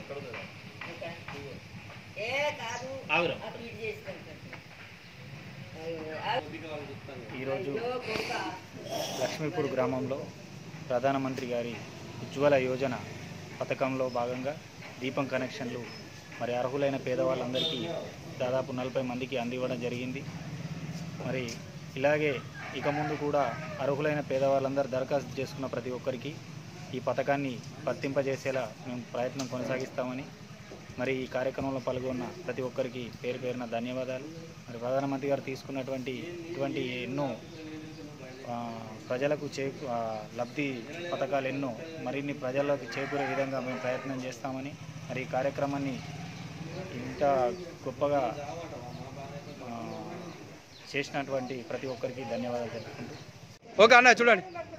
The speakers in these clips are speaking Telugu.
ఏ కాదు ఆగురా. అటు ఇటు చేసుకుంటాను ఈరోజు లక్ష్మీపూర్ గ్రామంలో ప్రధానమంత్రి గారి ఉజ్వల యోజన పథకంలో భాగంగా దీపం కనెక్షన్లు మరి అర్హులైన పేదవాళ్ళందరికీ దాదాపు నలభై మందికి అందివ్వడం జరిగింది మరి ఇలాగే ఇక ముందు కూడా అర్హులైన పేదవాళ్ళందరూ దరఖాస్తు చేసుకున్న ప్రతి ఒక్కరికి ఈ పథకాన్ని వర్తింపజేసేలా మేము ప్రయత్నం కొనసాగిస్తామని మరి ఈ కార్యక్రమంలో పాల్గొన్న ప్రతి ఒక్కరికి పేరు పేరున ధన్యవాదాలు మరి ప్రధానమంత్రి గారు తీసుకున్నటువంటి ఇటువంటి ఎన్నో ఆ, ప్రజలకు చేకు ఆ, లబ్ధి పథకాలు ఎన్నో మరిన్ని ప్రజలకు చేకూరే విధంగా మేము ప్రయత్నం చేస్తామని మరి ఈ కార్యక్రమాన్ని ఇంత గొప్పగా ఆ, చేసినటువంటి ప్రతి ఒక్కరికి ధన్యవాదాలు తెలుపుకుంటూ ఓకే అన్న చూడండి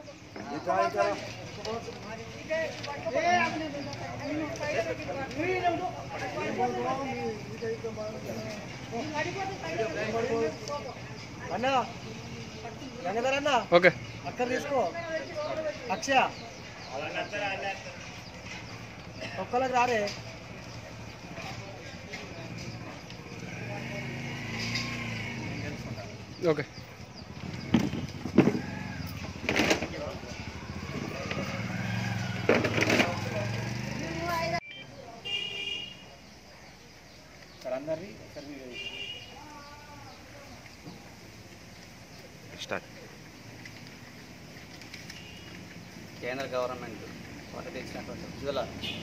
అన్నా గంగాధర్ అన్న ఓకే అక్కడ తీసుకో అక్షయ ఒక్కళ్ళకి రారే ఓకే సార్ అందరినీ ఒకసారి మీరు కేంద్ర గవర్నమెంట్ ప్రకటించినటువంటి ఉజ్వల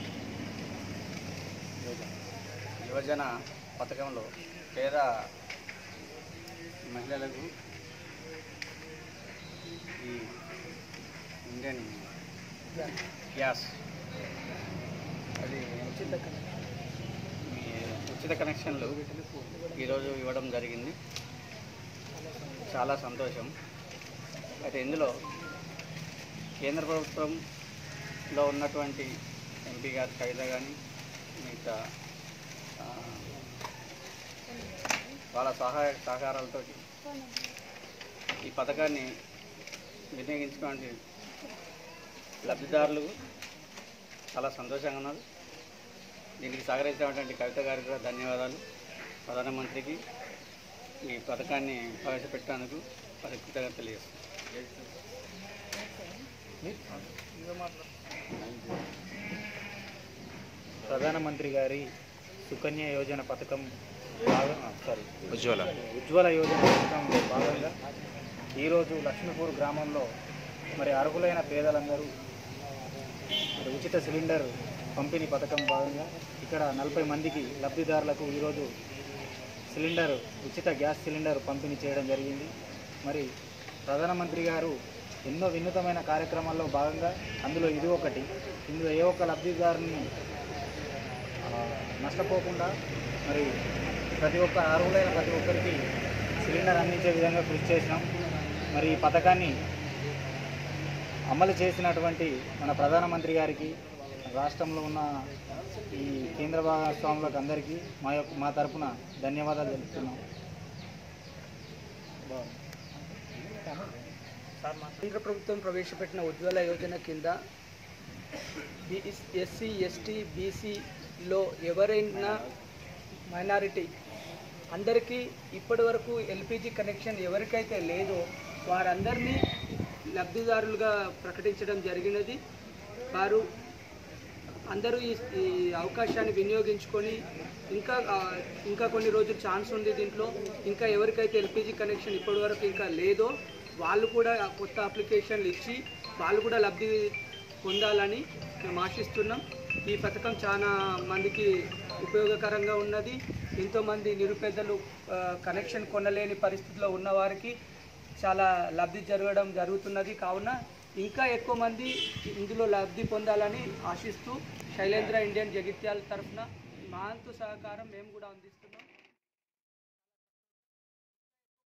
యోజన యువజన పథకంలో పేద మహిళలకు ఈ ఇండియన్ గ్యాస్ అది ఉచిత ఈ ఉచిత కనెక్షన్లు ఈరోజు ఇవ్వడం జరిగింది చాలా సంతోషం అయితే ఇందులో కేంద్ర ప్రభుత్వంలో ఉన్నటువంటి ఎంపీ గారి కవిత కానీ మిగతా ఆ, వాళ్ళ సహాయ సహకారాలతో ఈ పథకాన్ని వినియోగించుకోండి లబ్ధిదారులు చాలా సంతోషంగా ఉన్నారు దీనికి సహకరించినటువంటి కవిత గారికి కూడా ధన్యవాదాలు ప్రధానమంత్రికి ఈ పథకాన్ని ప్రవేశపెట్టడానికి వారికి కృతజ్ఞతలు తెలియజేస్తున్నాను ప్రధానమంత్రి గారి సుకన్య యోజన పథకం భాగం సారీ ఉజ్వల ఉజ్వల యోజన పథకంలో భాగంగా ఈరోజు లక్ష్మీపూర్ గ్రామంలో మరి అర్హులైన పేదలందరూ మరి ఉచిత సిలిండర్ పంపిణీ పథకం భాగంగా ఇక్కడ నలభై మందికి లబ్ధిదారులకు ఈరోజు సిలిండర్ ఉచిత గ్యాస్ సిలిండర్ పంపిణీ చేయడం జరిగింది మరి ప్రధానమంత్రి గారు ఎన్నో వినూతమైన కార్యక్రమాల్లో భాగంగా అందులో ఇది ఒకటి ఇందులో ఏ ఒక్క లబ్ధిదారుని ఆ, నష్టపోకుండా మరి ప్రతి ఒక్క అర్హులైన ప్రతి ఒక్కరికి సిలిండర్ అందించే విధంగా కృషి చేసినాం మరి ఈ పథకాన్ని అమలు చేసినటువంటి మన ప్రధానమంత్రి గారికి రాష్ట్రంలో ఉన్న ఈ కేంద్ర భాగస్వాములకు అందరికీ మా యొక్క మా తరపున ధన్యవాదాలు తెలుపుతున్నాం కేంద్ర ప్రభుత్వం ప్రవేశపెట్టిన ఉజ్వల యోజన కింద ఎస్సీ ఎస్టీ బీసీలో ఎవరైనా మైనారిటీ అందరికీ ఇప్పటి వరకు ఎల్పిజి కనెక్షన్ ఎవరికైతే లేదో వారందరినీ లబ్ధిదారులుగా ప్రకటించడం జరిగినది వారు అందరూ ఈ ఈ అవకాశాన్ని వినియోగించుకొని ఇంకా ఆ, ఇంకా కొన్ని రోజులు ఛాన్స్ ఉంది దీంట్లో ఇంకా ఎవరికైతే ఎల్పిజి కనెక్షన్ ఇప్పటి వరకు ఇంకా లేదో వాళ్ళు కూడా ఆ కొత్త అప్లికేషన్లు ఇచ్చి వాళ్ళు కూడా లబ్ధి పొందాలని మేము ఆశిస్తున్నాం ఈ పథకం చాలా మందికి ఉపయోగకరంగా ఉన్నది ఎంతోమంది నిరుపేదలు ఆ, కనెక్షన్ కొనలేని పరిస్థితిలో ఉన్న వారికి చాలా లబ్ధి జరగడం జరుగుతున్నది కావున ఇంకా ఎక్కువ మంది ఇందులో లబ్ధి పొందాలని ఆశిస్తూ శైలేంద్ర ఇండియన్ జగిత్యాల తరఫున మా వంతు సహకారం మేము కూడా అందిస్తున్నాం